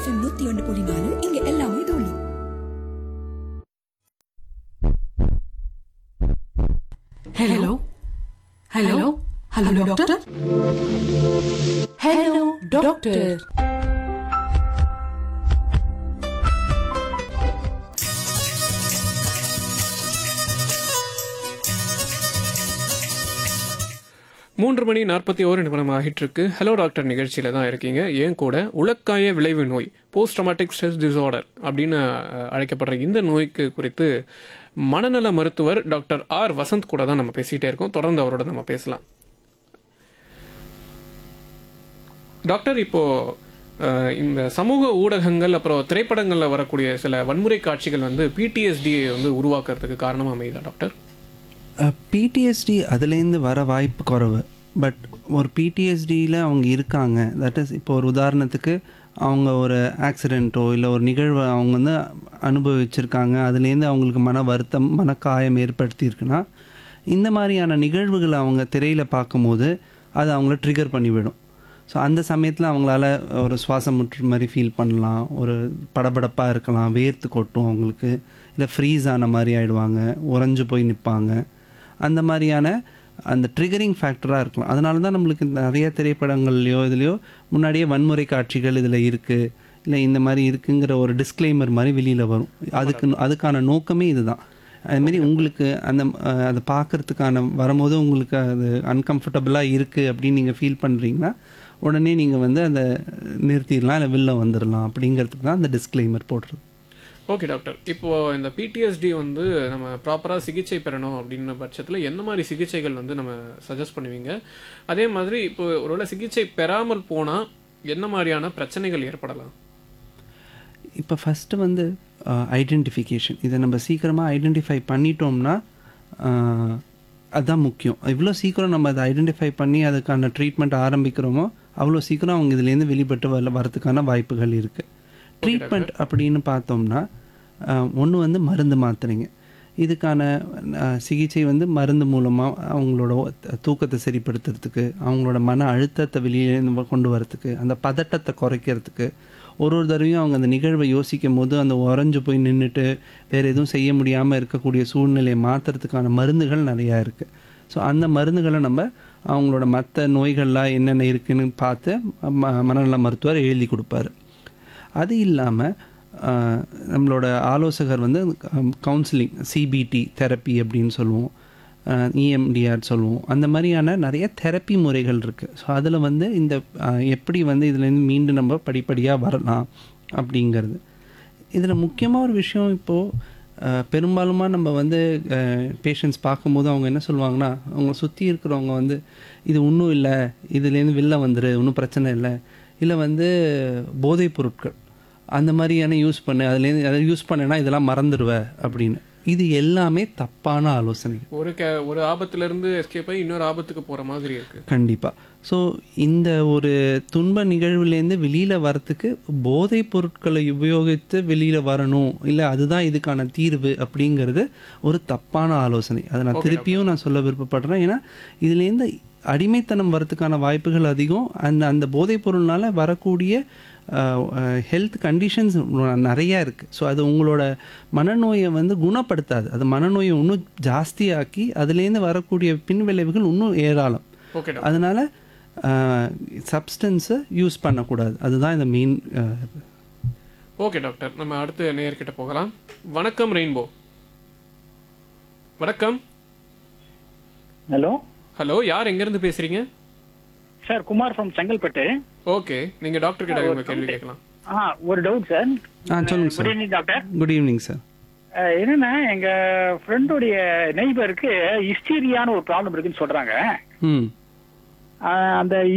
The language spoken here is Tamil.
எஃப்எம் நூத்தி ஒன்று புள்ளி நாலு இங்க எல்லாமே தோழி hello hello hello doctor hello doctor மூன்று மணி நாற்பத்தி ஓரு நிமிடம் ஆகிட்டு இருக்கு ஹலோ டாக்டர் நிகழ்ச்சியில தான் இருக்கீங்க ஏன் கூட உலக்காய விளைவு நோய் போஸ்ட் ட்ரமாட்டிக் ஸ்ட்ரெஸ் டிசார்டர் அப்படின்னு அஹ், அழைக்கப்படுற இந்த நோய்க்கு குறித்து மனநல மருத்துவர் டாக்டர் ஆர் வசந்த் கூட தான் நம்ம பேசிட்டே இருக்கோம் தொடர்ந்து அவரோட நம்ம பேசலாம் டாக்டர் இப்போ அஹ், இந்த சமூக ஊடகங்கள் அப்புறம் திரைப்படங்களில் வரக்கூடிய சில வன்முறை காட்சிகள் வந்து பிடிஎஸ்டி வந்து உருவாக்குறதுக்கு காரணமா அமையுதா டாக்டர் பிடிஎஸ்டி அதுலேருந்து வர வாய்ப்பு குறைவு பட் ஒரு பிடிஎஸ்டியில் அவங்க இருக்காங்க தட் இஸ் இப்போ ஒரு உதாரணத்துக்கு அவங்க ஒரு ஆக்சிடெண்ட்டோ இல்லை ஒரு நிகழ்வை அவங்க வந்து அனுபவிச்சிருக்காங்க அதுலேருந்து அவங்களுக்கு மன வருத்தம் மனக்காயம் ஏற்படுத்தியிருக்குன்னா இந்த மாதிரியான நிகழ்வுகளை அவங்க திரையில் பார்க்கும்போது அது அவங்கள ட்ரிகர் பண்ணிவிடும் ஸோ அந்த சமயத்தில் அவங்களால ஒரு சுவாசம் முற்று மாதிரி ஃபீல் பண்ணலாம் ஒரு படபடப்பாக இருக்கலாம் வேர்த்து கொட்டும் அவங்களுக்கு இல்லை ஃப்ரீஸ் ஆன மாதிரி ஆயிடுவாங்க உறைஞ்சு போய் நிற்பாங்க அந்த மாதிரியான அந்த ட்ரிகரிங் ஃபேக்டராக இருக்கலாம் அதனால தான் நம்மளுக்கு நிறைய திரைப்படங்கள்லையோ இதுலையோ முன்னாடியே வன்முறை காட்சிகள் இதில் இருக்குது இல்லை இந்த மாதிரி இருக்குங்கிற ஒரு டிஸ்க்ளைமர் மாதிரி வெளியில் வரும் அதுக்கு அதுக்கான நோக்கமே இதுதான் அதுமாரி உங்களுக்கு அந்த அஹ், அதை பார்க்கறதுக்கான வரும்போது உங்களுக்கு அது அன்கம்ஃபர்டபுளாக இருக்குது அப்படின்னு நீங்கள் ஃபீல் பண்ணுறீங்கன்னா உடனே நீங்கள் வந்து அதை நிறுத்திடலாம் இல்லை வெளில வந்துடலாம் அப்படிங்கிறதுக்கு தான் அந்த டிஸ்க்ளைமர் போடுறது ஓகே டாக்டர் இப்போ இந்த பிடிஎஸ்டி வந்து நம்ம ப்ராப்பராக சிகிச்சை பெறணும் அப்படின்ற பட்சத்தில் என்ன மாதிரி சிகிச்சைகள் வந்து நம்ம சஜஸ்ட் பண்ணுவீங்க அதே மாதிரி இப்போ ஒருவேளை சிகிச்சை பெறாமல் போனால் என்ன மாதிரியான பிரச்சனைகள் ஏற்படலாம் இப்போ ஃபஸ்ட்டு வந்து ஐடென்டிஃபிகேஷன் இதை நம்ம சீக்கிரமாக ஐடென்டிஃபை பண்ணிட்டோம்னா அஹ், அதுதான் முக்கியம் இவ்வளோ சீக்கிரம் நம்ம அதை ஐடென்டிஃபை பண்ணி அதுக்கான ட்ரீட்மெண்ட் ஆரம்பிக்கிறோமோ அவ்வளோ சீக்கிரம் அவங்க இதுலேருந்து வெளிப்பட்டு வர வரதுக்கான வாய்ப்புகள் இருக்குது ட்ரீட்மெண்ட் அப்படின்னு பார்த்தோம்னா ஒன்று வந்து மருந்து மாத்திரைங்க இதுக்கான அஹ், சிகிச்சை வந்து மருந்து மூலமாக அவங்களோட ஒ- தூக்கத்தை சரிப்படுத்துறதுக்கு அவங்களோட மன அழுத்தத்தை வெளியே நம்ம கொண்டு வரதுக்கு அந்த பதட்டத்தை குறைக்கிறதுக்கு ஒரு ஒரு தடவையும் அவங்க அந்த நிகழ்வை யோசிக்கும் போது அந்த உறைஞ்சு போய் நின்றுட்டு வேறு எதுவும் செய்ய முடியாமல் இருக்கக்கூடிய சூழ்நிலையை மாற்றுறதுக்கான மருந்துகள் நிறையா இருக்குது ஸோ அந்த மருந்துகளை நம்ம அவங்களோட மற்ற நோய்கள்லாம் என்னென்ன இருக்குன்னு பார்த்து ம மனநல மருத்துவர் எழுதி கொடுப்பாரு அது இல்லாமல் நம்மளோட ஆலோசகர் வந்து கவுன்சிலிங் சிபிடி தெரப்பி அப்படின்னு சொல்லுவோம் இஎம்டிஆர் சொல்லுவோம் அந்த மாதிரியான நிறைய தெரப்பி முறைகள் இருக்குது ஸோ அதில் வந்து இந்த அஹ், எப்படி வந்து இதுலேருந்து மீண்டு நம்ம படிப்படியாக வரலாம் அப்படிங்கிறது இதில் முக்கியமாக ஒரு விஷயம் இப்போது பெரும்பாலுமா நம்ம வந்து பேஷண்ட்ஸ் பார்க்கும்போது அவங்க என்ன சொல்லுவாங்கன்னா அவங்க சுற்றி இருக்கிறவங்க வந்து இது ஒன்றும் இல்லை இதுலேருந்து வெளில வந்துரு ஒன்றும் பிரச்சனை இல்லை இல்லை வந்து போதைப் பொருட்கள் அந்த மாதிரியான யூஸ் பண்ணு அதுலேருந்து அதை யூஸ் பண்ணேன்னா இதெல்லாம் மறந்துடுவ அப்படின்னு இது எல்லாமே தப்பான ஆலோசனை ஒரு க ஒரு ஆபத்துல இருந்து எஸ்கேப் ஆகி இன்னொரு ஆபத்துக்கு போற மாதிரி இருக்கு கண்டிப்பாக ஸோ இந்த ஒரு துன்ப நிகழ்வுலேருந்து வெளியில் வரத்துக்கு போதைப் பொருட்களை உபயோகித்து வெளியில் வரணும் இல்லை அதுதான் இதுக்கான தீர்வு அப்படிங்கிறது ஒரு தப்பான ஆலோசனை அதை நான் திருப்பியும் நான் சொல்ல விருப்பப்படுறேன் ஏன்னா இதுலேருந்து அடிமைத்தனம் வரதுக்கான வாய்ப்புகள் அதிகம் அந்த அந்த போதைப் பொருள்னால வரக்கூடிய ஹெல்த் கண்டிஷன்ஸ் நிறையா இருக்குது ஸோ அது உங்களோட மனநோயை வந்து குணப்படுத்தாது அது மனநோயை இன்னும் ஜாஸ்தியாக்கி அதுலேருந்து வரக்கூடிய பின்விளைவுகள் இன்னும் ஏராளம் ஓகே டாக்டர் அதனால சப்ஸ்டன்ஸை யூஸ் பண்ணக்கூடாது அதுதான் இந்த மெயின் ஓகே டாக்டர் நம்ம அடுத்து நேயர்கிட்ட போகலாம் வணக்கம் ரெயின்போ வணக்கம் ஹலோ ஹலோ யார் எங்க இருந்து பேசுறீங்க sir Kumar from Chengalpattu okay நீங்க டாக்டர் கிட்ட உங்க கேள்வி கேட்கலாம் ஆ ஒரு டவுட் சார் ஆ சொல்லுங்க good sir evening doctor good evening sir அஹ், என்னன்னா எங்க ஃப்ரெண்டுடைய நெய்பருக்கு ஹிஸ்டீரியான ஒரு ப்ராப்ளம் இருக்குன்னு சொல்றாங்க ம் அஹ், அந்த